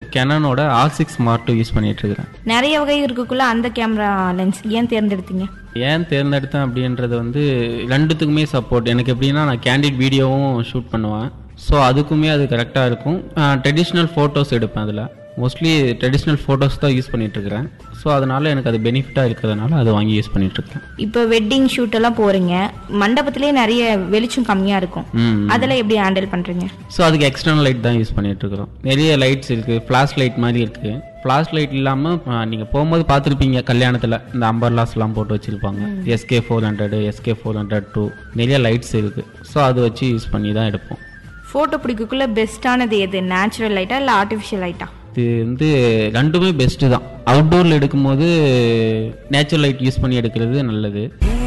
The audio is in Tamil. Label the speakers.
Speaker 1: கெனனோட ஆர் சிக்ஸ் மார்க் யூஸ் பண்ணிட்டு இருக்கிறேன்
Speaker 2: நிறைய வகை இருக்கக்குள்ள அந்த கேமரா லென்ஸ் ஏன் தேர்ந்தெடுத்தீங்க
Speaker 1: ஏன் தேர்ந்தெடுத்தேன் அப்படின்றது வந்து ரெண்டுத்துக்குமே சப்போர்ட் எனக்கு எப்படின்னா நான் கேண்டிட் வீடியோவும் ஷூட் பண்ணுவேன் ஸோ அதுக்குமே அது கரெக்டாக இருக்கும் ட்ரெடிஷ்னல் ஃபோட்டோஸ் எடுப்பேன் அதில் மோஸ்ட்லி ட்ரெடிஷ்னல் ஃபோட்டோஸ் தான் யூஸ் பண்ணிட்டு இருக்கிறேன் ஸோ அதனால எனக்கு அது பெனிஃபிட்டாக இருக்கிறதுனால அதை வாங்கி யூஸ் பண்ணிட்டு இருக்கேன்
Speaker 2: இப்போ வெட்டிங் ஷூட் எல்லாம் போறீங்க மண்டபத்திலே நிறைய வெளிச்சம் கம்மியா இருக்கும்
Speaker 1: ம்
Speaker 2: அதெல்லாம் எப்படி ஹேண்டில் பண்றீங்க
Speaker 1: ஸோ அதுக்கு எக்ஸ்டர்னல் லைட் தான் யூஸ் பண்ணிட்டு இருக்கிறோம் நிறைய லைட்ஸ் இருக்கு ஃப்ளாஷ் லைட் மாதிரி இருக்கு ஃப்ளாஷ் லைட் இல்லாமல் நீங்கள் போகும்போது பார்த்துருப்பீங்க கல்யாணத்தில் இந்த அம்பர்லாஸ்லாம் போட்டு வச்சிருப்பாங்க S K four hundred S K four hundred two நிறைய லைட்ஸ் இருக்கு ஸோ அதை வச்சு யூஸ் பண்ணி தான் எடுப்போம்
Speaker 2: போட்டோ பிடிக்கக்குள்ள பெஸ்டானது எது நேச்சுரல் லைட்டா இல்ல ஆர்டிஃபிஷியல் லைட்டா
Speaker 1: இது வந்து ரெண்டுமே பெஸ்ட்டு தான் அவுட்டோரில் எடுக்கும்போது நேச்சுரல் லைட் யூஸ் பண்ணி எடுக்கிறது நல்லது